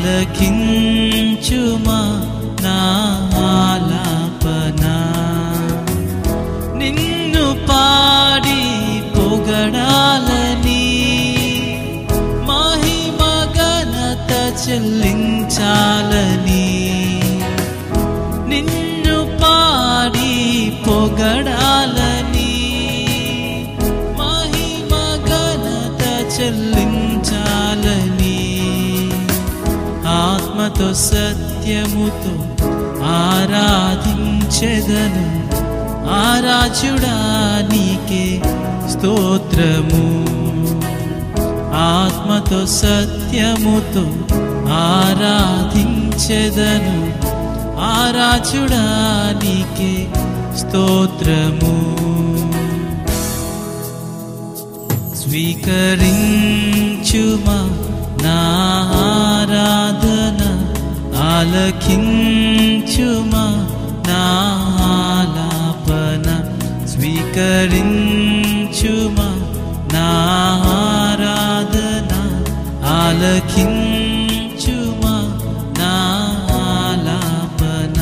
ఆలకించుమా నా ఆలాపన నిన్ను పాడి పొగడాలని మహిమ ఘనత చెల్లించాలని నిన్ను పాడి పొగడాలని మహిమ ఘనత చెల్లించాలని ఆత్మతో సత్యముతో ఆరాధించెదను ఆరాజుడా నీకే స్తోత్రము ఆత్మతో సత్యముతో ఆరాధించెదను ఆరాజుడా నీకే స్తోత్రము స్వీకరించుమా నా ఆరాధన ఆలకించుమా నా ఆలాపన స్వీకరించుమా నా ఆరాధన ఆలకించుమా నా ఆలాపన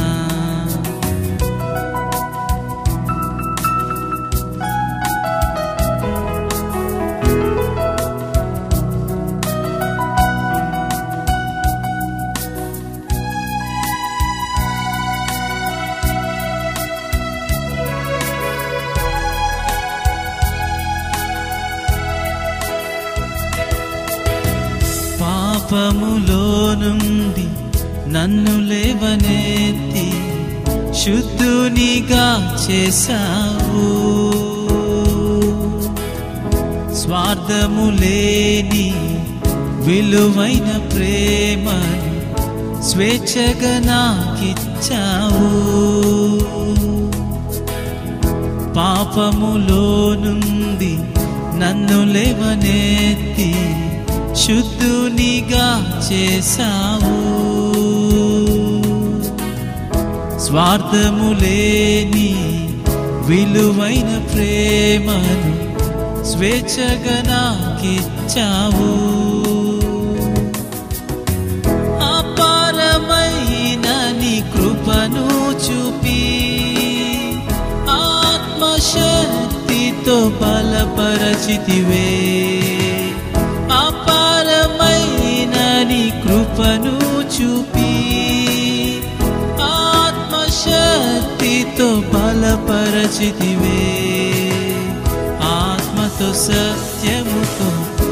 పాపములో నుండి నన్ను లేవనెత్తి శుద్ధునిగా చేశావు స్వార్థము లేని విలువైన ప్రేమను స్వేచ్ఛగా నాకిచ్చావు పాపములో నుండి నన్ను లేవనెత్తి శుద్ధునిగా చేశావు స్వార్థము లేని విలువైన ప్రేమను స్వేచ్ఛగా నాకిచ్చావు అపారమైన నీ కృపను చూపి ఆత్మశక్తితో బలపరచితివే అపారమైన నీ కృపను చూపి ఆత్మశక్తితో బలపరచితివే ఆత్మతో సత్యముతో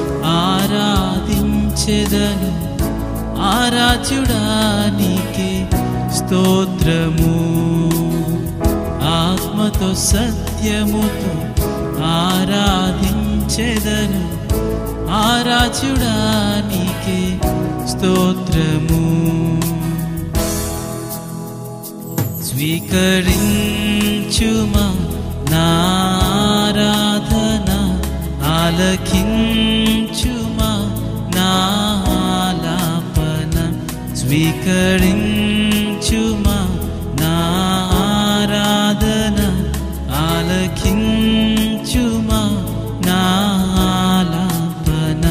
ఆరాధించెదను ఆరాధ్యుడా నీకే స్తోత్రము ఆత్మతో సత్యముతో ఆరాధించెదను ఆరాధ్యుడా నీకే స్తోత్రము స్వీకరించుమా నారాధన ఆలకించుమా నాలాపన స్వీకరించుమా నారాధన ఆలకించుమా నాలాపన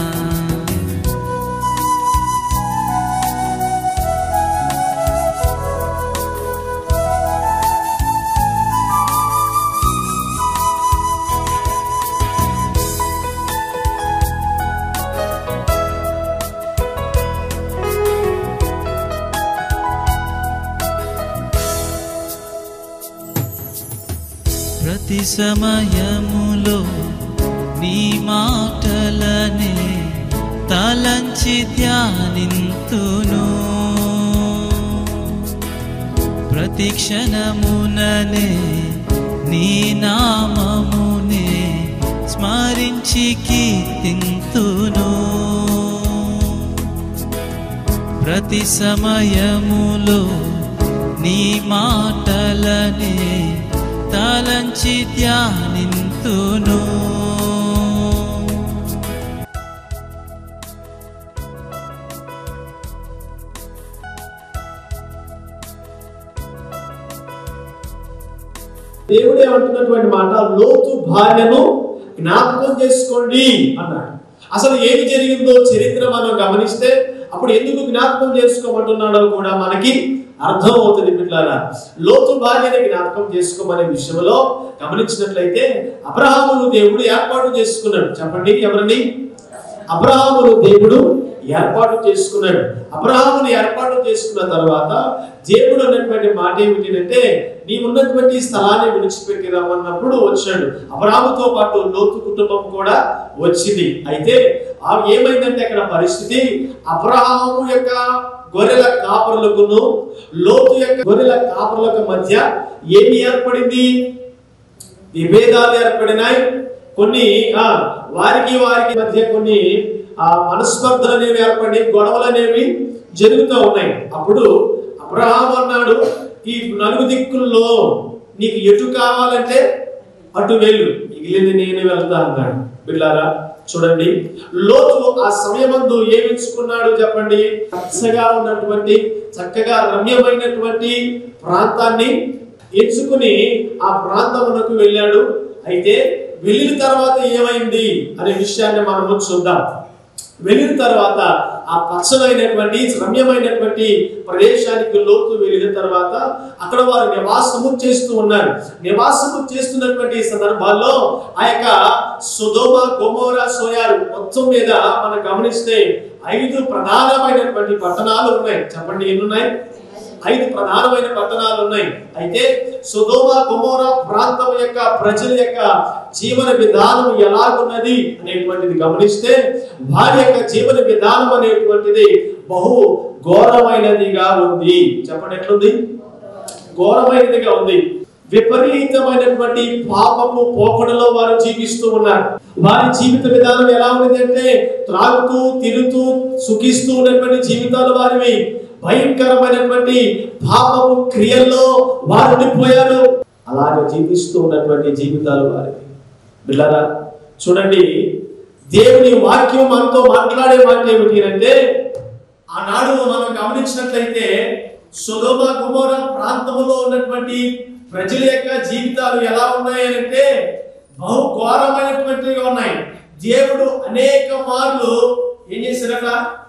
ప్రతి సమయములో నీ మాటలనే తలంచి ధ్యానింతును ప్రతి క్షణముననే నీ నామమునే స్మరించి కీర్తింతును ప్రతి సమయములో నీ మాటలనే తలంచి ధ్యానింతును దేవుడు ఏమంటున్నటువంటి మాట లోతు భార్యను జ్ఞాపకం చేసుకోండి అన్నాడు అసలు ఏమి జరిగిందో చరిత్ర మనం గమనిస్తే అప్పుడు ఎందుకు జ్ఞాపకం చేసుకోమంటున్నాడో కూడా మనకి అర్థం అవుతుంది బిడ్డారా లోతు భార్యని జ్ఞాపకం చేసుకోమనే విషయంలో గమనించినట్లయితే అబ్రహామును దేవుడు ఏర్పాటు చేసుకున్నాడు చెప్పండి ఎవరిని అబ్రహామును దేవుడు ఏర్పాటు చేసుకున్నాడు అబ్రహాముని ఏర్పాటు చేసుకున్న తర్వాత దేవుడు అన్నటువంటి మాట ఏమిటంటే నీ ఉన్నటువంటి స్థలాన్ని విడిచిపెట్టి రమ్మన్నప్పుడు వచ్చాడు అబ్రహాముతో పాటు లోతు కుటుంబం కూడా వచ్చింది అయితే ఆ ఏమైందంటే అక్కడ పరిస్థితి అబ్రహాము యొక్క గొర్రెల కాపరులకును లోతు యొక్క గొర్రెల కాపరులకు మధ్య ఏమి ఏర్పడింది విభేదాలు ఏర్పడినాయి కొన్ని ఆ వారికి వారికి మధ్య కొన్ని ఆ మనస్పర్ధలు అనేవి ఏర్పడి గొడవలు అనేవి జరుగుతూ ఉన్నాయి అప్పుడు అబ్రహాం అన్నాడు ఈ నలుగు దిక్కుల్లో నీకు ఎటు కావాలంటే అటు వెళ్ళు మిగిలింది నేను వెళ్తా అన్నాడు బిడ్డారా చూడండి లోతు ఆ సమయమందు ఏమి ఎంచుకున్నాడు చెప్పండి పచ్చగా ఉన్నటువంటి చక్కగా రమ్యమైనటువంటి ప్రాంతాన్ని ఎంచుకుని ఆ ప్రాంతమునకు వెళ్ళాడు అయితే వెళ్ళిన తర్వాత ఏమైంది అనే విషయాన్ని మనము చూద్దాం వెళ్ళిన తర్వాత ఆ పచ్చనైనటువంటి రమ్యమైనటువంటి ప్రదేశానికి లోతు వెళ్ళిన తర్వాత అక్కడ వారు నివాసము చేస్తూ ఉన్నారు నివాసము చేస్తున్నటువంటి సందర్భాల్లో ఆ యొక్క సుధోమ గోమోరా సోయారు మొత్తం మీద మనం గమనిస్తే ఐదు ప్రధానమైనటువంటి పట్టణాలు ఉన్నాయి చెప్పండి ఎన్ని ఉన్నాయి ఐదు ప్రధానమైన పట్టణాలు ఉన్నాయి అయితే సుధోమ గుమోర ప్రాంతం యొక్క ప్రజల యొక్క జీవన విధానం ఎలాగున్నది అనేటువంటిది గమనిస్తే వారి యొక్క జీవన విధానం అనేటువంటిది బహు ఘోరమైనదిగా ఉంది చెప్పండి ఎట్లుంది ఘోరమైనదిగా ఉంది విపరీతమైనటువంటి పాపము పోకడలో వారు జీవిస్తూ ఉన్నారు వారి జీవిత విధానం ఎలా ఉంది అంటే త్రాగుతూ తిరుగుతూ సుఖిస్తూ ఉన్నటువంటి జీవితాలు వారివి భయంకరమైనటువంటి పాపము క్రియల్లో వారు ఉండిపోయారు అలాగే జీవిస్తూ ఉన్నటువంటి జీవితాలు వారివి బిళ్ళరా చూడండి దేవుని వాక్యం మనతో మాట్లాడే మాట ఏమిటి అంటే ఆనాడు మనం గమనించినట్లయితే సులోమ గుమోర ప్రాంతంలో ఉన్నటువంటి ప్రజల యొక్క జీవితాలు ఎలా ఉన్నాయంటే బహు ఘోరమైనటువంటివిగా ఉన్నాయి దేవుడు అనేక మార్లు ఏం చేశారట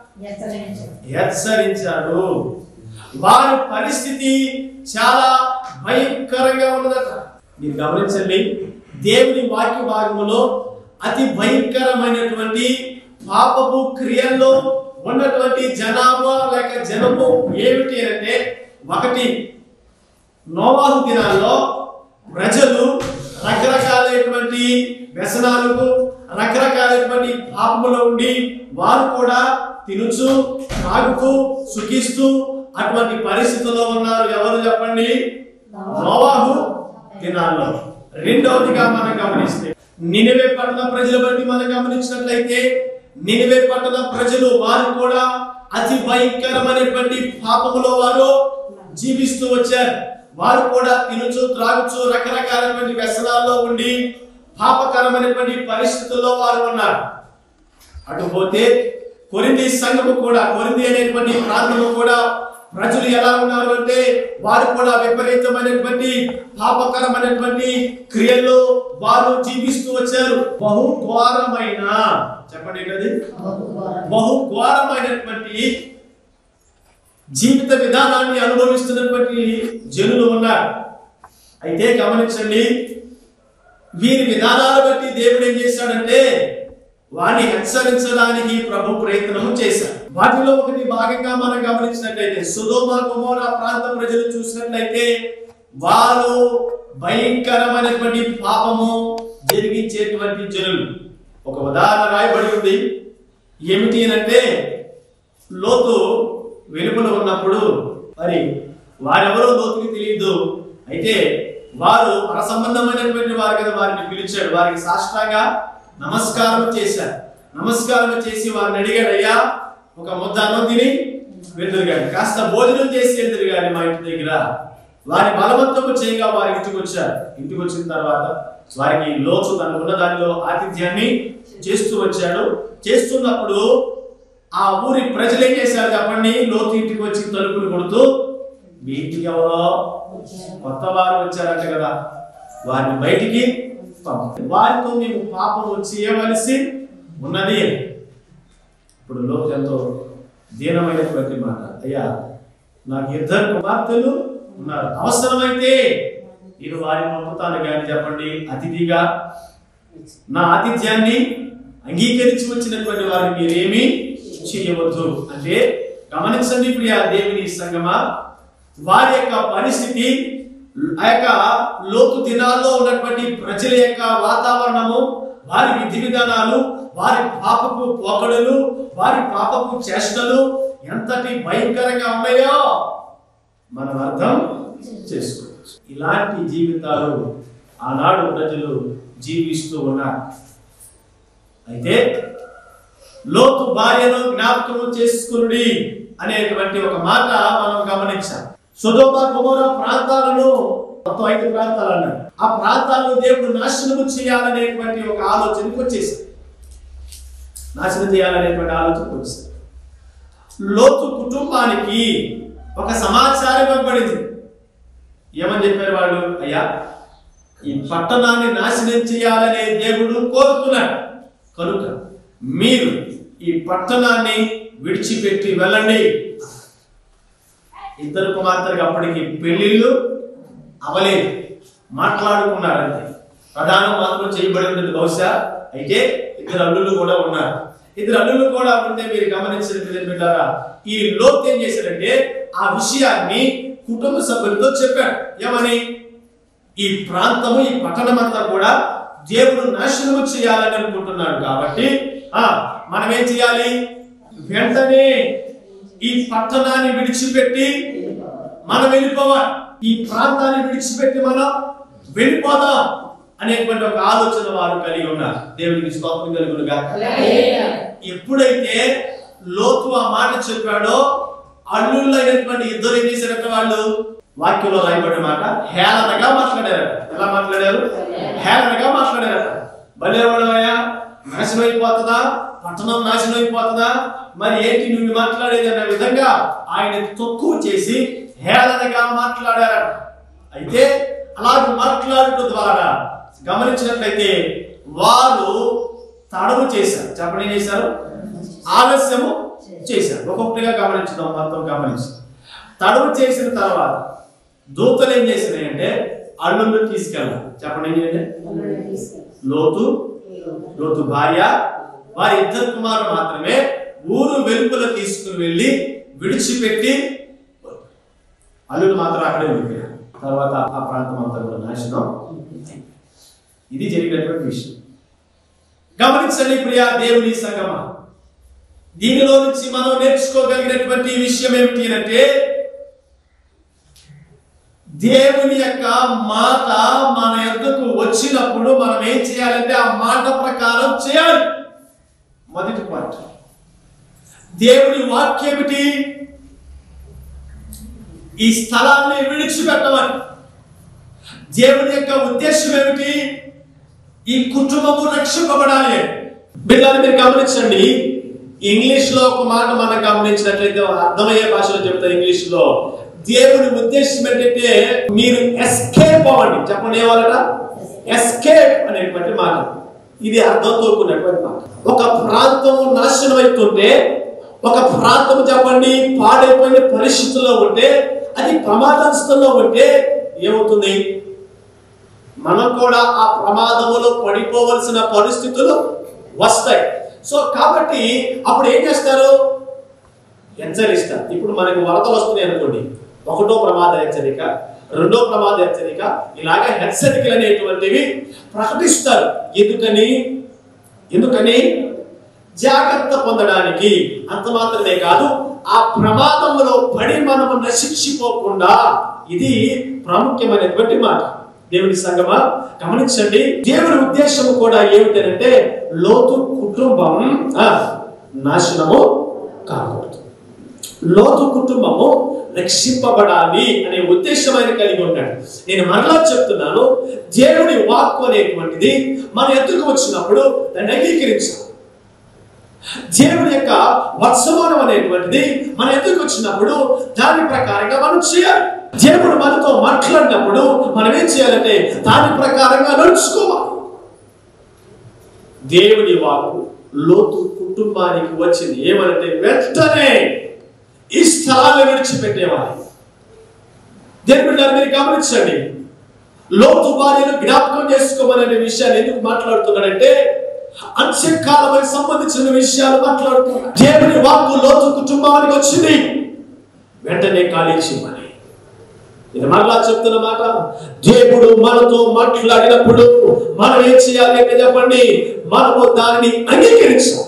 హెచ్చరించాడు వారి పరిస్థితి చాలా భయంకరంగా ఉన్నదట మీరు గమనించండి దేవుని వాక్య భాగంలో అతి భయంకరమైనటువంటి పాపపు క్రియల్లో ఉన్నటువంటి జనాభా లేక జనము ఏమిటి అంటే ఒకటి నోవాహు దినాల్లో ప్రజలు రకరకాలైనటువంటి వ్యసనాలకు రకరకాలైనటువంటి పాపములో ఉండి వారు కూడా తినుచు తాగుతూ సుఖిస్తూ అటువంటి పరిస్థితుల్లో ఉన్నారు ఎవరు చెప్పండి నోవాహు దినాల్లో రెండవదిగా మనం గమనిస్తే నినివే పట్టణ ప్రజల బట్టి మనం గమనించినట్లయితే నినివే పట్టణ ప్రజలు వారు కూడా అతి భయంకరమైనటువంటి పాపములో వారు జీవిస్తూ వచ్చారు వారు కూడా తినుచు త్రాగుచు రకరకాలైనటువంటి వ్యసనాల్లో ఉండి పాపకరమైనటువంటి పరిస్థితుల్లో వారు ఉన్నారు అటుపోతే కొరింది సంఘము కూడా కొరింది అనేటువంటి ప్రాంతంలో కూడా ప్రజలు ఎలా ఉన్నారు అంటే వారు కూడా విపరీతమైనటువంటి పాపకరమైనటువంటి క్రియల్లో వారు జీవిస్తూ వచ్చారు బహు ఘోరమైన చెప్పండి ఏంటది బహు ఘోరమైనటువంటి జీవిత విధానాన్ని అనుభవిస్తున్నటువంటి జనులు ఉన్నారు అయితే గమనించండి వీరి విధానాలు బట్టి దేవుడు ఏం చేశాడంటే వారిని హెచ్చరించడానికి ప్రభు ప్రయత్నము చేశాడు వాటిలో ఒకటి భాగంగా మనం గమనించినట్లయితే సుధోమ కుమోర ప్రాంత ప్రజలు చూసినట్లయితే వారు భయంకరమైనటువంటి పాపము జరిగించేటువంటి జనులు ఒక ఉదాహరణ రాయబడి ఉంది ఏమిటి అంటే లోతు వెలుపల ఉన్నప్పుడు మరి వారెవరో లోతుకి తెలియదు అయితే వారు పర సంబంధమైనటువంటి వారి కదా వారిని పిలిచాడు వారికి సాష్టాంగా నమస్కారం చేశారు నమస్కారం చేసి వారిని అడిగాడు అయ్యా ఒక ముద్ద అన్నం తిని వెళ్తురు గాని కాస్త భోజనం చేసి వెళ్తురు గాని మా ఇంటి దగ్గర వారి బలవంతము చేయగా వారి ఇంటికి వచ్చారు ఇంటికి వచ్చిన తర్వాత వారికి లోచు తనకున్న దానిలో ఆతిథ్యాన్ని చేస్తూ వచ్చాడు చేస్తున్నప్పుడు ఆ ఊరి ప్రజలు ఏం చేశారు చెప్పండి లోతు ఇంటికి వచ్చి తలుపులు కొడుతూ మీ ఇంటికి ఎవరో కొత్త వారు వచ్చారంట కదా వారిని బయటికి పంపండి. వారితో మేము పాపం చేయవలసి ఉన్నది ఇప్పుడు లోతు ఎంతో దీనమైనటువంటి మాట అయ్యా నాకు ఇద్దరు కుమార్తెలు ఉన్నారు అవసరమైతే నేను వారిని పంపుతాను కానీ చెప్పండి అతిథిగా నా ఆతిథ్యాన్ని అంగీకరించి వచ్చినటువంటి వారిని మీరేమీ చేయవద్దు అంటే గమనించండి ప్రియ దేవుని సంగమా వారి యొక్క పరిస్థితి ఆ యొక్క లోతు దినాల్లో ఉన్నటువంటి ప్రజల యొక్క వాతావరణము వారి విధి విధానాలు వారి పాపపు పోకడలు వారి పాపపు చేష్టలు ఎంతటి భయంకరంగా ఉన్నాయో మనం అర్థం చేసుకోవచ్చు ఇలాంటి జీవితాలు ఆనాడు ప్రజలు జీవిస్తూ ఉన్నారు అయితే లోతు భార్యను జ్ఞాపకం చేసుకునుడి అనేటువంటి ఒక మాట మనం గమనించాం సుధోమ కుమార ప్రాంతాలను మొత్తం ఐదు ప్రాంతాలు అన్నాడు ఆ ప్రాంతాలను దేవుడు నాశనము చేయాలనేటువంటి ఒక ఆలోచనకు వచ్చేసాడు నాశనం చేయాలనేటువంటి ఆలోచనకు వచ్చేసాడు లోతు కుటుంబానికి ఒక సమాచారం ఇవ్వబడింది ఏమని చెప్పారు వాళ్ళు అయ్యా ఈ పట్టణాన్ని నాశనం చేయాలనే దేవుడు కోరుతున్నాడు కనుక మీరు ఈ పట్టణాన్ని విడిచిపెట్టి వెళ్ళండి ఇద్దరు కుమార్తెలకు అప్పటికి పెళ్లిళ్ళు అవలేదు మాట్లాడుకున్నారంటే ప్రధానం మాత్రం చేయబడి ఉంటుంది బహుశా అయితే ఇద్దరు అల్లుళ్ళు కూడా ఉన్నారు ఇద్దరు అల్లుళ్ళు కూడా ఉంటే మీరు గమనించినట్టు బిడ్డారా ఈ లోతు ఏం చేశాడంటే ఆ విషయాన్ని కుటుంబ సభ్యులతో చెప్పాడు ఏమని ఈ ప్రాంతము ఈ పట్టణం అంతా కూడా దేవుడు నాశనము చేయాలని అనుకుంటున్నాడు కాబట్టి ఆ మనం ఏం చేయాలి వెంటనే ఈ పట్టణాన్ని విడిచిపెట్టి మనం వెళ్ళిపోవాలి ఈ ప్రాంతాన్ని విడిచిపెట్టి మనం వెళ్ళిపోదాం అనేటువంటి ఒక ఆలోచన వారు కలిగి ఉన్నారు దేవునికి స్తోత్రం కలుగునుగా ఎప్పుడైతే లోతు ఆ మాట చెప్పాడో అల్లుళ్ళు అయినటువంటి ఇద్దరు ఏం చేశారంటే వాళ్ళు వాక్యంలో రాయబడిన మాట హేళనగా మాట్లాడారు ఎలా మాట్లాడారు హేళనగా మాట్లాడారు బలేవాడవయ్యా నాశనం అయిపోతుందా పట్టణం నాశనం అయిపోతుందా మరి ఏంటి నువ్వు మాట్లాడేది అనే విధంగా ఆయన తక్కువ చేసి హేళనగా మాట్లాడారు అయితే అలాగ మాట్లాడటం ద్వారా గమనించినట్లయితే వారు తడవు చేశారు చెప్పండి ఏం చేశారు ఆలస్యము చేశారు ఒక్కొక్కటిగా గమనించడం మొత్తం గమనించి తడవు చేసిన తర్వాత దూతలు ఏం చేసినాయి అంటే అల్లుళ్ళు తీసుకెళ్ళాలి చెప్పండి ఏం చేయండి లోతు లోతు భార్య వారి ఇద్దరు కుమారులు మాత్రమే ఊరు వెలుపల తీసుకుని వెళ్ళి విడిచిపెట్టి అల్లుడు మాత్రం అక్కడే ఉండిపోయారు తర్వాత ఆ ప్రాంతం అంతా కూడా నాశనం ఇది జరిగినటువంటి విషయం గమనించండి ప్రియా దేవుని సంగమ దీనిలో నుంచి మనం నేర్చుకోగలిగినటువంటి విషయం ఏమిటి అంటే దేవుని యొక్క మాట మన యొద్దకు వచ్చినప్పుడు మనం ఏం చేయాలంటే ఆ మాట ప్రకారం చేయాలి మొదటి పాయింట్ దేవుని వాక్యం ఏమిటి ఈ స్థలాన్ని విడిచిపెట్టమని దేవుని యొక్క ఉద్దేశం ఏమిటి ఈ కుటుంబము రక్షింపబడాలి బిడ్డలు మీరు గమనించండి ఇంగ్లీష్ లో ఒక మాట మనం గమనించినట్లయితే అర్థమయ్యే భాషలో చెప్తారు ఇంగ్లీష్ లో దేవుని ఉద్దేశం ఏంటంటే మీరు ఎస్కేప్ అవ్వండి చెప్పండి ఏవాలట ఎస్కేప్ అనేటువంటి మాట ఇది అర్థంతో కూడినటువంటి మాట ఒక ప్రాంతం నాశనం అవుతుంటే ఒక ప్రాంతం చెప్పండి పాడైపోయిన పరిస్థితుల్లో ఉంటే అది ప్రమాదస్థంలో ఉంటే ఏమవుతుంది మనం కూడా ఆ ప్రమాదములో పడిపోవలసిన పరిస్థితులు వస్తాయి సో కాబట్టి అప్పుడు ఏం చేస్తారు హెచ్చరిస్తారు ఇప్పుడు మనకి వరదలు వస్తున్నాయి అనుకోండి ఒకటో ప్రమాద హెచ్చరిక రెండో ప్రమాద హెచ్చరిక ఇలాగ హెచ్చరికలు అనేటువంటివి ప్రకటిస్తారు ఎందుకని ఎందుకని జాగ్రత్త పొందడానికి అంత మాత్రమే కాదు ఆ ప్రమాదంలో పడి మనము నశించిపోకుండా ఇది ప్రాముఖ్యమైనటువంటి మాట దేవుని సంగమా గమనించండి దేవుని ఉద్దేశం కూడా ఏమిటంటే లోతు కుటుంబం ఆ, నాశనము కాకూడదు లోతు కుటుంబము రక్షింపబడాలి అనే ఉద్దేశం ఆయన కలిగి ఉన్నాడు నేను మరలా చెప్తున్నాను దేవుని వాక్కు అనేటువంటిది మన ఎత్తుకు వచ్చినప్పుడు దాన్ని అంగీకరించాలి దేవుని యొక్క వర్తమానం అనేటువంటిది మన ఎదురుకు వచ్చినప్పుడు దాని ప్రకారంగా మనం చేయాలి దేవుడు మనతో మాట్లాడినప్పుడు మనం ఏం చేయాలంటే దాని ప్రకారంగా నడుచుకోవాలి దేవుని వాకు లోతు కుటుంబానికి వచ్చింది ఏమనంటే వెంటనే ఈ స్థలాన్ని విడిచిపెట్టేవారు దేవుడు మీరు గమనించండి లోతు భార్యను జ్ఞాపకం చేసుకోమనే విషయాన్ని ఎందుకు మాట్లాడుతున్నాడంటే అంత్యకాలమని సంబంధించిన విషయాలు మాట్లాడుతున్నాడు దేవుని వాక్కు లోతు కుటుంబానికి వచ్చింది వెంటనే ఖాళీ చేయమని ఇది మరలా చెప్తున్న మాట దేవుడు మనతో మాట్లాడినప్పుడు మనం ఏం చేయాలి అంటే చెప్పండి మనము దానిని అంగీకరించాలి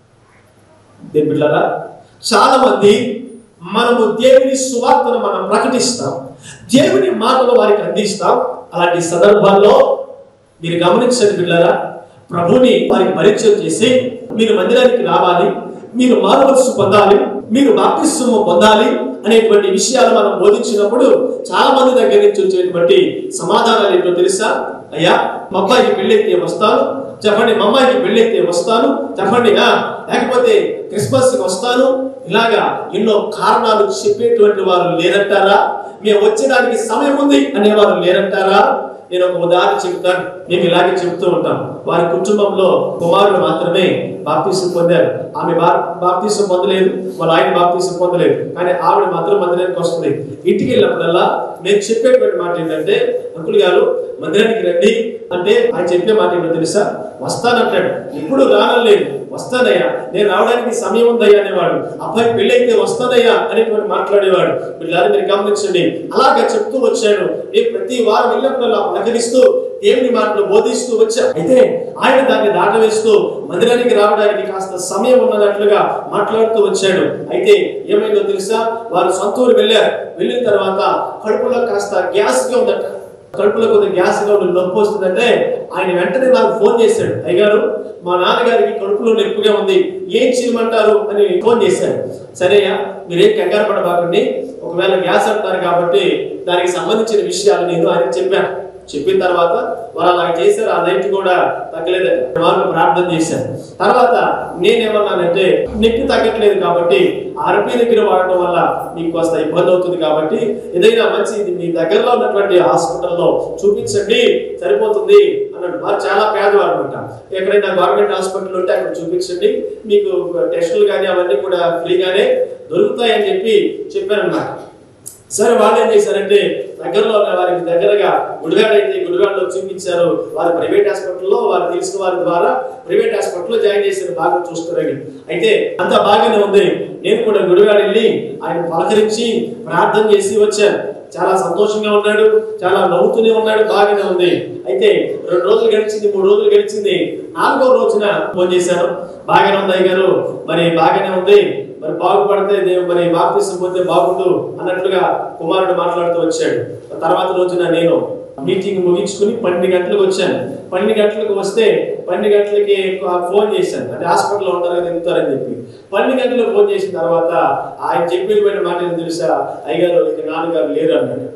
దేవుని బిడ్డలారా చాలా మంది మనము దేవుని సువార్తను మనం ప్రకటిస్తాం దేవుని మాటలు వారికి అందిస్తాం అలాంటి సందర్భాల్లో మీరు గమనించండి బిడ్డారా ప్రభుని వారికి పరిచయం చేసి మీరు మందిరానికి రావాలి మీరు మానవలసు పొందాలి మీరు బాప్తిస్వము పొందాలి అనేటువంటి విషయాలు మనం బోధించినప్పుడు చాలా మంది దగ్గర నుంచి వచ్చేటువంటి సమాధానాలు ఏంటో తెలుసా అయ్యా మా అబ్బాయికి పెళ్ళైతే వస్తాను చెప్పండి మా అమ్మాయికి పెళ్ళైతే వస్తాను చెప్పండి ఆ, లేకపోతే క్రిస్మస్ కి వస్తాను ఇలాగా ఎన్నో కారణాలు చెప్పేటువంటి వారు లేరంటారా మేము వచ్చేదానికి సమయం ఉంది అనేవారు లేరంటారా నేను ఒక ఉదాహరణ చెబుతాను మేము ఇలాగే చెబుతూ ఉంటాం వారి కుటుంబంలో కుమారుడు మాత్రమే బాప్తీసం పొందారు ఆమె బా- బాప్తీసం పొందలేదు వాళ్ళ ఆయన బాప్తీసం పొందలేదు కానీ ఆవిడ మాత్రం మందిరానికి వస్తుంది ఇంటికి వెళ్ళినప్పుడల్లా నేను చెప్పేటువంటి మాట ఏంటంటే అంకుల్ గారు మందిరానికి రండి అంటే ఆయన చెప్పే మాట ఏంటో తెలుసా వస్తానంటాడు ఇప్పుడు రానలేదు వస్తానయ్యా నేను రావడానికి సమయం ఉందయ్యా అనేవాడు అబ్బాయి పెళ్ళైతే వస్తానయ్యా అనేటువంటి మాట్లాడేవాడు వీళ్ళని మీరు గమనించండి అలాగా చెప్తూ వచ్చాడు నేను ప్రతి వారం వెళ్ళినప్పుడల్లా పలకరిస్తూ దేవుని మాటలు బోధిస్తూ వచ్చా అయితే ఆయన దాన్ని దాటవేస్తూ మందిరానికి రావడానికి కాస్త సమయం ఉన్నట్లుగా మాట్లాడుతూ వచ్చాడు అయితే ఏమైందో తెలుసా వారు సొంత ఊరు వెళ్ళారు వెళ్ళిన తర్వాత కడుపులో కాస్త గ్యాస్ గా ఉందట కడుపులో కొద్దిగా గ్యాస్ గా ఉండి నొప్పి వస్తుందంటే ఆయన వెంటనే నాకు ఫోన్ చేశాడు అయ్యగారు మా నాన్నగారికి కడుపులో నొప్పిగా ఉంది ఏం చేయమంటారు అని ఫోన్ చేశాడు సరేయా మీరేం కంగారు పడబాకండి ఒకవేళ గ్యాస్ అంటారు కాబట్టి దానికి సంబంధించిన విషయాలు నేను ఆయన చెప్పాను చెప్పిన తర్వాత వాళ్ళు అలా చేశారు ఆ నైట్ కూడా తగ్గలేదట వాళ్ళు ప్రార్థన చేశారు తర్వాత నేనేమన్నానంటే నొప్పి తగ్గట్లేదు కాబట్టి ఆర్పీ దగ్గర వాడటం వల్ల మీకు కొంత ఇబ్బంది అవుతుంది కాబట్టి ఏదైనా మంచి ఇది మీ దగ్గరలో ఉన్నటువంటి హాస్పిటల్లో చూపించండి సరిపోతుంది అన్నాడు వారు చాలా పేదవారు అనమాట ఎక్కడైనా గవర్నమెంట్ హాస్పిటల్ ఉంటే అక్కడ చూపించండి మీకు టెస్టులు కానీ అవన్నీ కూడా ఫ్రీగానే దొరుకుతాయని చెప్పి చెప్పాను అనమాట సరే వాళ్ళు ఏం చేశారంటే దగ్గరలో ఉన్న వారికి దగ్గరగా గుడిగాడ అయితే గుడిగాడలో చూపించారు వారి ప్రైవేట్ హాస్పిటల్లో వారు తెలిసిన వారి ద్వారా ప్రైవేట్ హాస్పిటల్లో జాయిన్ చేశారు బాగా చూస్తారని అయితే అంత బాగానే ఉంది నేను కూడా గుడిగాడ వెళ్ళి ఆయన పలకరించి ప్రార్థన చేసి వచ్చాను చాలా సంతోషంగా ఉన్నాడు చాలా నవ్వుతూనే ఉన్నాడు బాగానే ఉంది అయితే రెండు రోజులు గడిచింది మూడు రోజులు గడిచింది నాలుగో రోజున ఫోన్ చేశాను బాగానే ఉంది అయ్యగారు మరి బాగానే ఉంది మరి బాగుపడితే దేవు మరి బాప్తిసం పొందితే బాగుండు అన్నట్లుగా కుమారుడు మాట్లాడుతూ వచ్చాడు తర్వాత రోజున నేను మీటింగ్ ముగించుకుని పన్నెండు గంటలకు వచ్చాను పన్నెండు గంటలకు వస్తే పన్నెండు గంటలకి ఫోన్ చేశాను అంటే హాస్పిటల్లో ఉంటారు కదా తింటారని చెప్పి పన్నెండు గంటలకు ఫోన్ చేసిన తర్వాత ఆయన చెప్పిన మాట ఏంటో తెలుసా అయ్యగారు ఇక నాన్నగారు లేరు అన్నాడు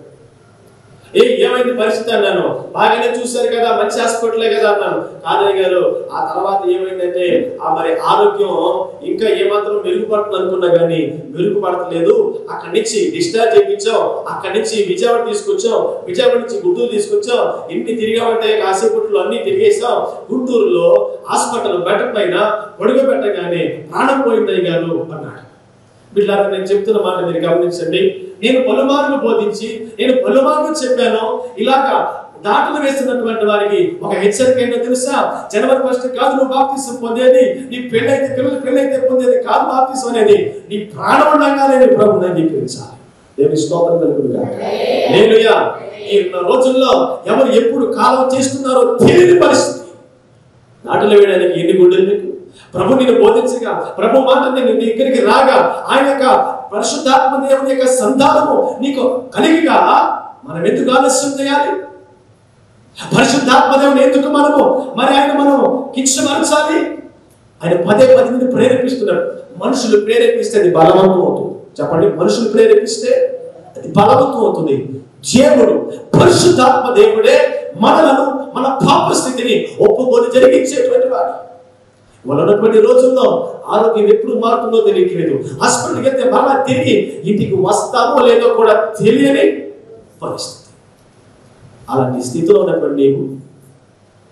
ఏ ఏమైంది పరిస్థితి అన్నాను బాగానే చూశారు కదా మంచి హాస్పిటలే కదా అన్నాను కాదయ్య గారు ఆ తర్వాత ఏమైందంటే ఆ మరి ఆరోగ్యం ఇంకా ఏమాత్రం మెరుగుపడుతుంది అనుకున్నా కానీ మెరుగుపడతలేదు అక్కడి నుంచి డిశ్చార్జ్ చేయించాం అక్కడి నుంచి విజయవాడ తీసుకొచ్చాం విజయవాడ నుంచి గుంటూరు తీసుకొచ్చాం ఎన్ని తిరిగామంటే కాసేపట్లో అన్ని తిరిగేసాం గుంటూరులో హాస్పిటల్ బెడ్ పైన పొడుగబెట్టగానే ప్రాణం పోయిందయ్య గారు అన్నాడు బిడ్డారా నేను చెప్తున్న మాట మీరు గమనించండి నేను పలుమార్లు బోధించి నేను పలుమార్లు చెప్పాను ఇలాగా దాటులు వేస్తున్నటువంటి వారికి ఒక హెచ్చరిక ఏంటో తెలుసా జనవరి ఫస్ట్ కాదు నువ్వు బాప్తిసం పొందేది నీ పెళ్ళైతే పిల్లలు పెళ్ళైతే పొందేది కాదు బాప్తిసం అనేది నీ ప్రాణం ఉండగానే నీ ప్రభుని అంగీకరించాలి దేవుని స్తోత్రం కలుగునుగా లేలుయా ఈ రోజుల్లో ఎవరు ఎప్పుడు కాలం చేస్తున్నారో తెలియని పరిస్థితి నాటులు వేయడానికి ఎన్ని గుండెలు నీకు ప్రభు నిన్ను బోధించగా ప్రభు మాట నేను నీ దగ్గరికి రాగా ఆయన యొక్క పరిశుద్ధాత్మ దేవుని యొక్క సంధానము నీకు కలిగిగా మనం ఎందుకు ఆలస్యం చేయాలి పరిశుద్ధాత్మ దేవుని ఎందుకు మనము మరి ఆయన మనం కించమరచాలి ఆయన పదే పది మంది ప్రేరేపిస్తున్నాడు మనుషులు ప్రేరేపిస్తే అది బలవంతం అవుతుంది చెప్పండి మనుషులు ప్రేరేపిస్తే అది బలవంతం అవుతుంది దేవుడు పరిశుద్ధాత్మ దేవుడే మనలను మన పాప స్థితిని ఒప్పుకొని జరిగించేటువంటి వాడు ఇవాళ ఉన్నటువంటి రోజుల్లో ఆరోగ్యం ఎప్పుడు మారుతుందో తెలియట్లేదు హాస్పిటల్కి వెళ్తే మరలా తిరిగి ఇంటికి వస్తామో లేదో కూడా తెలియని పరిస్థితి అలాంటి స్థితిలో ఉన్నటువంటి నీవు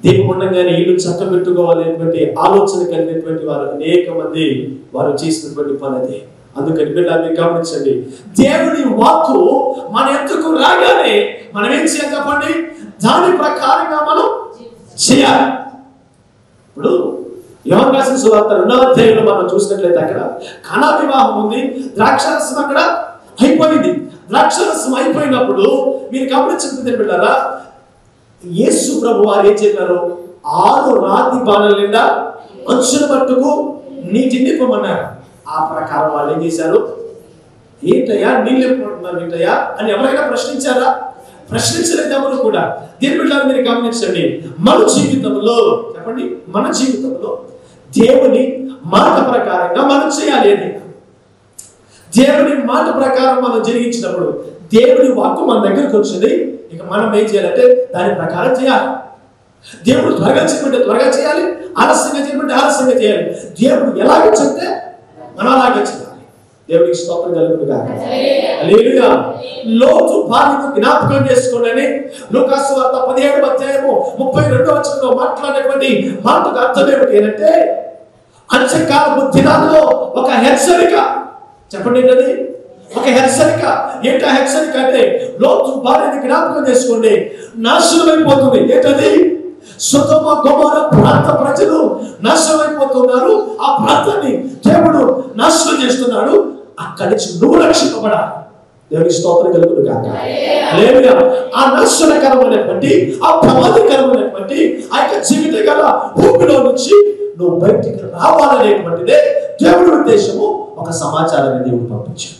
దీపం ఉండగానే ఇల్లు చక్కబెట్టుకోవాలనేటువంటి ఆలోచన కలిగినటువంటి వారు అనేక మంది వారు చేసినటువంటి పని అది అందుకని బిడ్డ మీరు గమనించండి దేవుని వాక్కు మన ఎందుకు రాగానే మనం ఏం చేయాలి చెప్పండి దాని ప్రకారంగా మనం చేయాలి ఇప్పుడు యోహన్ రాసిన సువార్త రెండవ అధ్యాయంలో మనం చూసినట్లయితే అక్కడ కళా వివాహం ఉంది ద్రాక్షరసం అక్కడ అయిపోయింది ద్రాక్షరసం అయిపోయినప్పుడు మీరు గమనించకపోతే బిడ్డారా యేసు ప్రభు వారు ఏం చెప్పారు ఆరు రాతి బాణల నిండా అంచుల మట్టుకు నీటి నింపమన్నారు ఆ ప్రకారం వాళ్ళు ఏం చేశారు ఏంటయ్యా నీళ్ళు ఎప్పుడుంటున్నారు ఏంటయ్యా అని ఎవరైనా ప్రశ్నించారా ప్రశ్నించలేదు ఎవరు కూడా దీని బిడ్డలు మీరు గమనించండి మన జీవితంలో చెప్పండి మన జీవితంలో దేవుని మాట ప్రకారంగా మనం చేయాలి అని దేవుని మాట ప్రకారం మనం జరిగించినప్పుడు దేవుని వాక్కు మన దగ్గరకు వచ్చింది ఇక మనం ఏం చేయాలంటే దాని ప్రకారం చేయాలి దేవుడు త్వరగా చేయమంటే త్వరగా చేయాలి ఆలస్యంగా చేయమంటే ఆలస్యంగా చేయాలి దేవుడు ఎలాగ చెప్తే మనం అలాగే చేయాలి దేవుడికి స్తోత్రం కలుగునుగా హల్లెలూయా లోతు భార్యను జ్ఞాపకం చేసుకోండి లూకాసు వార్త పదిహేడు అధ్యాయము ముప్పై రెండో వచనంలో మాట్లాడినటువంటి మాటకు అర్థం ఏమిటి అంటే అంత్యకాలపు దినాల్లో ఒక హెచ్చరిక చెప్పండి ఏంటది ఒక హెచ్చరిక ఏంట హెచ్చరిక అంటే లోతు భార్యని జ్ఞాపకం చేసుకోండి నాశనం అయిపోతుంది ఏంటది సుతమ గొమర ప్రాంత ప్రజలు నాశనం అయిపోతున్నారు ఆ ప్రాంతాన్ని దేవుడు నాశనం చేస్తున్నాడు అక్కడి నుంచి నువ్వు రక్షింపబడాలి దేవుని స్తోత్రం కలుగును కాక హల్లెలూయా. ఆ నాశనకరమైనటువంటి ఆ ప్రమాదకరమైనటువంటి ఆ యొక్క జీవిత గల భూమిలో నుంచి నువ్వు బయటికి రావాలనేటువంటిదే దేవుడి ఉద్దేశము ఒక సమాచారాన్ని దేవుడు పంపించాడు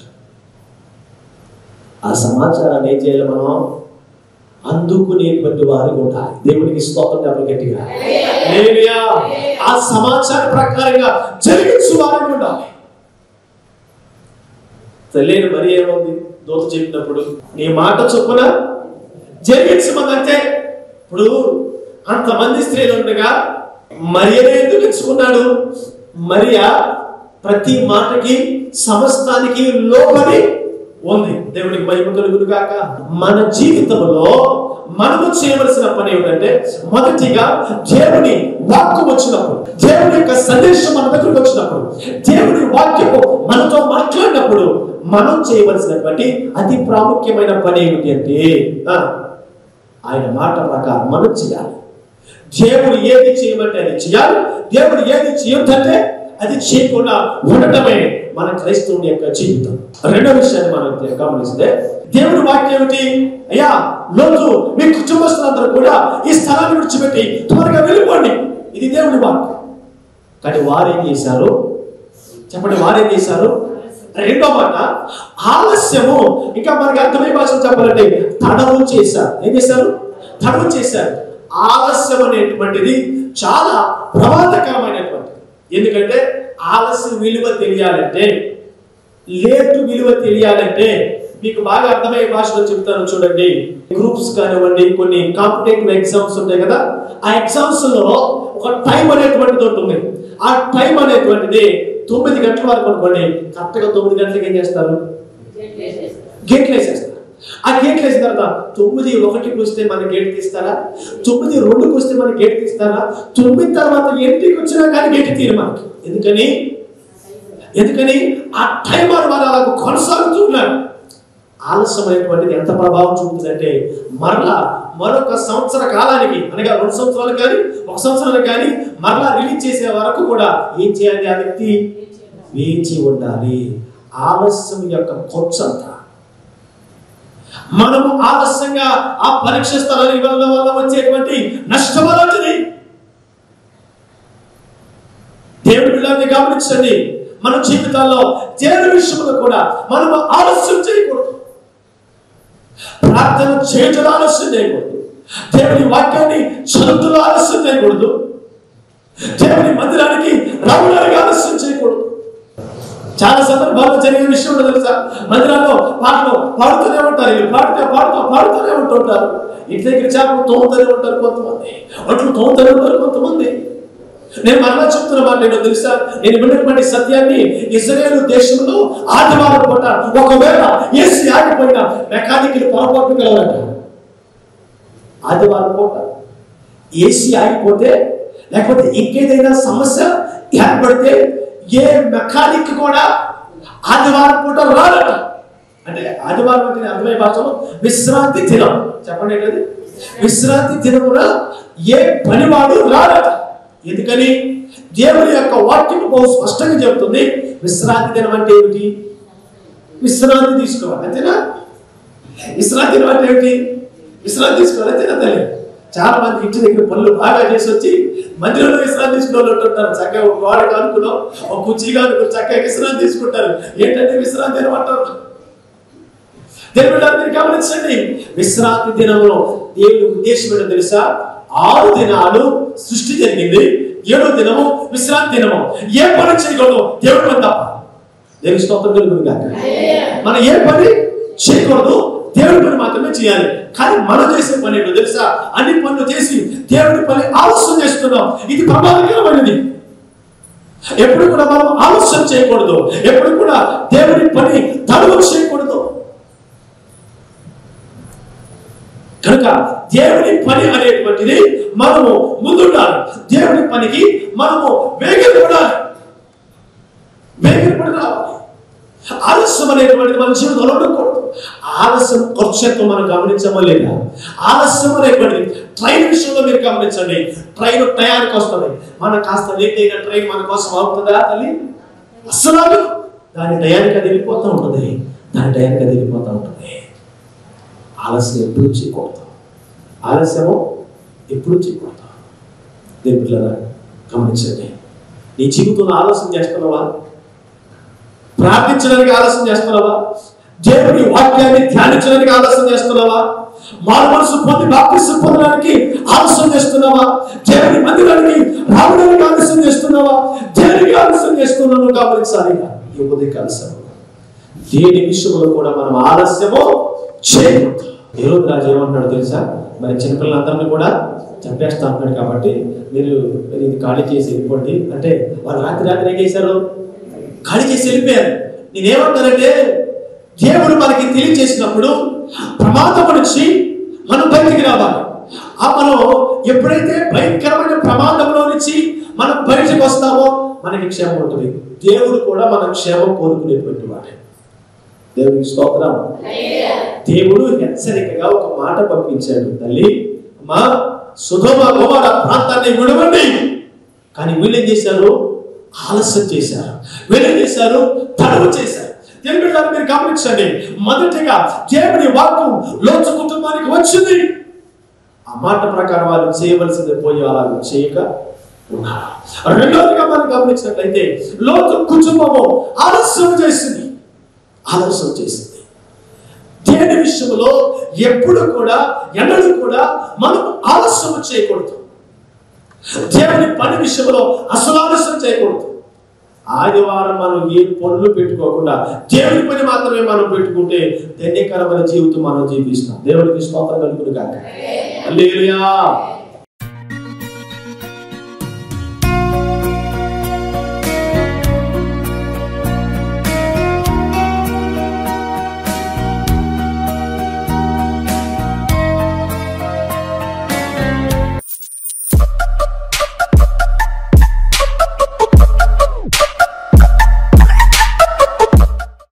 ఆ సమాచారాన్ని ఏం చేయాలి మనం అందుకునేటువంటి వారు ఉండాలి దేవునికి స్తోత్రం చెప్పాలి గట్టిగా హల్లెలూయా. ఆ సమాచార ప్రకారంగా జరిగించు వారు ఉండాలి తెలియని మరి ఏముంది దోత చెప్పినప్పుడు నీ మాట చొప్పున జరిగించమంటే ఇప్పుడు అంతమంది స్త్రీలు ఉండగా మరియనే ఎందుకు ఎంచుకున్నాడు మరియా ప్రతి మాటకి సమస్తానికి లోబడి ఉంది దేవునికి మహిమ కలుగును గాక మన జీవితంలో మనము చేయవలసిన పని ఏమిటంటే మొదటిగా దేవుని వాక్కు వచ్చినప్పుడు దేవుని యొక్క సందేశం మన దగ్గరకు వచ్చినప్పుడు దేవుని వాక్యము మనతో మాట్లాడినప్పుడు మనం చేయవలసినటువంటి అతి ప్రాముఖ్యమైన పని ఏమిటి అంటే ఆ, ఆయన మాట ప్రకారం మనం చేయాలి దేవుడు ఏది చేయమంటే అది చేయాలి దేవుడు ఏది చేయొద్దంటే అది చేయకుండా ఉండటమే మన క్రైస్తవుని యొక్క జీవితం రెండో విషయాన్ని మనం గమనిస్తే దేవుడి వాక్యం ఏమిటి అయ్యా లోతు మీ కుటుంబస్తులందరూ కూడా ఈ స్థలాన్ని విడిచిపెట్టి త్వరగా వెళ్ళిపోండి ఇది దేవుడి వాక్యం కానీ వారు ఏం చేశారు చెప్పండి వారేం చేశారు రెండో మాట ఆలస్యము ఇంకా మనకి అర్థమయ్యే భాష చెప్పాలంటే తడవు చేశారు ఏం చేశారు తడవు చేశారు ఆలస్యం అనేటువంటిది చాలా ప్రమాదకరమైనటువంటిది ఎందుకంటే ఆలస్యం విలువ తెలియాలంటే లేటు విలువ తెలియాలంటే మీకు బాగా అర్థమయ్యే భాషలో చెప్తాను చూడండి గ్రూప్స్ కానివ్వండి కొన్ని కాంపిటేటివ్ ఎగ్జామ్స్ ఉంటాయి కదా ఆ ఎగ్జామ్స్ లో ఒక టైం అనేటువంటిది ఉంటుంది ఆ టైం అనేటువంటిది తొమ్మిది గంటల వరకు అనుకోండి కరెక్ట్ గా తొమ్మిది గంటలకు ఏం చేస్తారు గేట్లు వేసేస్తారు ఆ గేట్లు వేసిన తర్వాత తొమ్మిది ఒకటికి వస్తే మన గేట్ తీస్తారా తొమ్మిది రెండుకి వస్తే మన గేట్ తీస్తారా తొమ్మిది తర్వాత ఎన్నిటికి వచ్చినా కానీ గేట్ తీరు మనకి ఎందుకని ఎందుకని ఆ టైం వారు వారు అలా కొనసాగుతూ ఉన్నారు ఆలస్యమైనటువంటిది ఎంత ప్రభావం చూపుతుందంటే మరలా మరొక సంవత్సర కాలానికి అనగా రెండు సంవత్సరాలు కానీ ఒక సంవత్సరాలు కానీ మరలా రిలీజ్ చేసే వరకు కూడా ఏం చేయాలి ఆ వ్యక్తి వేచి ఉండాలి ఆలస్యం యొక్క ఖర్చంతా మనము ఆలస్యంగా ఆ పరీక్ష స్థలానికి వెళ్ళడం వల్ల వచ్చేటువంటి నష్టం అలాంటిది దేవుడి పిల్లల్ని గమనించండి మన జీవితాల్లో దేవుడి విషయంలో కూడా మనము ఆలస్యం చేయకూడదు ప్రార్థన చేయటం ఆలస్యం చేయకూడదు దేవుని వాక్యాన్ని చదువుతున్న ఆలస్యం చేయకూడదు దేవుని మందిరానికి రావడానికి ఆలస్యం చేయకూడదు చాలా సందర్భాల్లో జరిగే విషయం కూడా తెలుసా మందిరాల్లో పాటలు పాడుతూనే ఉంటారు వీళ్ళు పాడితే పాడుతూ పాడుతూనే ఉంటుంటారు ఇంటి దగ్గర చేపలు తోముతూనే ఉంటారు కొంతమంది ఒట్లు తోముతూనే ఉంటారు కొంతమంది నేను మరలా చెప్తున్న మాట ఏంటో తెలుసా నేను విన్నటువంటి సత్యాన్ని ఇజ్రాయేల్ దేశంలో ఆదివారం పూట ఒకవేళ ఏసీ ఆగిపోయిన మెకానికల్ పొరపాటు కలవరట ఆదివారం పూట ఏసీ ఆగిపోతే లేకపోతే ఇంకేదైనా సమస్య ఏర్పడితే ఏ మెకానిక్ కూడా ఆదివారం పూట రాడట అంటే ఆదివారం అంటే అర్థమయ్యే భాషలో విశ్రాంతి దినం చెప్పండి ఏంటది విశ్రాంతి దినమున ఏ పనివాడు రాడట ఎందుకని దేవుని యొక్క వాక్యం బహు స్పష్టంగా చెబుతుంది విశ్రాంతి దినం అంటే ఏమిటి విశ్రాంతి తీసుకోవాలి అంతేనా విశ్రాంతి దినం అంటే ఏమిటి విశ్రాంతి తీసుకోవాలి అంతేనా తల్లి చాలా మంది ఇంటి దగ్గర పనులు బాగా చేసి వచ్చి మందిరంలో విశ్రాంతి తీసుకునే వాళ్ళు ఉంటుంటారు చక్కగా ఒక గోడకు అనుకున్నాం ఒక కుర్చీగా అనుకుని చక్కగా విశ్రాంతి తీసుకుంటారు ఏంటంటే విశ్రాంతి దినం అంటారు దేవుడు మీరు గమనించండి విశ్రాంతి దినంలో దేవుడి ఉద్దేశం ఏంటో తెలుసా ఆరు దినాలు సృష్టి జరిగింది ఏడో దినము విశ్రాంతి దినము ఏ పని చేయకూడదు దేవుడు పని తప్ప దేవుని స్తోత్రం కలుగును గాక మనం ఏ పని చేయకూడదు దేవుడి పని మాత్రమే చేయాలి కానీ మనం చేసే పని ఏంటో తెలుసా అన్ని పనులు చేసి దేవుడి పని ఆలస్యం చేస్తున్నాం ఇది ప్రమాదకరమైనది ఎప్పుడు కూడా మనం ఆలస్యం చేయకూడదు ఎప్పుడు కూడా దేవుడి పని తడువు చేయకూడదు కనుక దేవుని పని అనేటువంటిది మనము ముందుండాలి దేవుని పనికి మనము వేగపడాలి వేగపడి రావాలి ఆలస్యం అనేటువంటిది మన జీవితంలో ఉండకూడదు ఆలస్యం ఖర్చుతో మనం గమనించమో లేదా ఆలస్యం అనేటువంటిది ట్రైన్ విషయంలో మీరు గమనించండి ట్రైన్ టయానికి వస్తుంది మనం కాస్త లేట్ అయిన ట్రైన్ మన కోసం అవుతుందా తల్లి అస్సలు ఆగదు. దాని టయానికి అది వెళ్ళిపోతూ ఉంటుంది దాని టయానికి అది వెళ్ళిపోతూ ఉంటుంది ఆలస్యం ఎప్పుడు చేయకూడదు ఆలస్యము ఎప్పుడు చేయకూడదు దేవుళ్ళరా గమనించండి నీ జీవితంలో ఆలస్యం చేస్తున్నావా ప్రార్థించడానికి ఆలస్యం చేస్తున్నావా దేవుని వాక్యాన్ని ధ్యానించడానికి ఆలస్యం చేస్తున్నావా మారు మనసు పొంది బాప్తిసం పొందడానికి ఆలస్యం చేస్తున్నావా దేవుని మందిరానికి రావడానికి ఆలస్యం చేస్తున్నావా దేనికి ఆలస్యం చేస్తున్నావు గమనించాలి ఈ ఉదయకాల సమయంలో దేని విషయంలో కూడా మనం ఆలస్యము చేయకూడదు ఏ రోజు రాజు ఏమంటున్నాడు తెలుసా మరి చిన్నపిల్లలందరినీ కూడా చంపేస్తా అంటున్నాడు కాబట్టి మీరు మీరు ఇది ఖాళీ చేసి వెళ్ళిపోండి అంటే వాళ్ళు రాత్రి రాత్రి ఏం చేశారు ఖాళీ చేసి వెళ్ళిపోయారు నేనేమంటానంటే దేవుడు మనకి తెలియజేసినప్పుడు ప్రమాదం నుంచి మనం బయటికి రావాలి ఆ మనం ఎప్పుడైతే భయంకరమైన ప్రమాదంలో నుంచి మనం బయటకు వస్తామో మనకి క్షేమం ఉంటుంది దేవుడు కూడా మన క్షేమం కోరుకునేటువంటి వాడే దేవునికి స్తోత్రం దేవుడు హెచ్చరికగా ఒక మాట పంపించాడు తల్లి మా సుధమ గోమర ప్రాంతాన్ని విడవండి కానీ వీళ్ళేం చేశారు ఆలస్యం చేశారు వీళ్ళేం చేశారు తడవు చేశారు దేవుడు గారు మీరు గమనించండి మొదటిగా దేవుని వాక్కు లోచు కుటుంబానికి వచ్చింది ఆ మాట ప్రకారం వాళ్ళు చేయవలసింది పోయి అలా చేయక ఉన్నారు రెండోదిగా మనం గమనించినట్లయితే లోతు కుటుంబము ఆలస్యం చేసింది ఆలస్యం చేసింది దేని విషయంలో ఎప్పుడు కూడా ఎన్నడూ కూడా మనం ఆలస్యం చేయకూడదు దేవుని పని విషయంలో అసలు ఆలస్యం చేయకూడదు ఆదివారం మనం ఏ పనులు పెట్టుకోకుండా దేవుని పని మాత్రమే మనం పెట్టుకుంటే ధన్యకరమైన జీవితం మనం జీవిస్తాం దేవుడికి స్తోత్రం కలుగును కాక హల్లెలూయా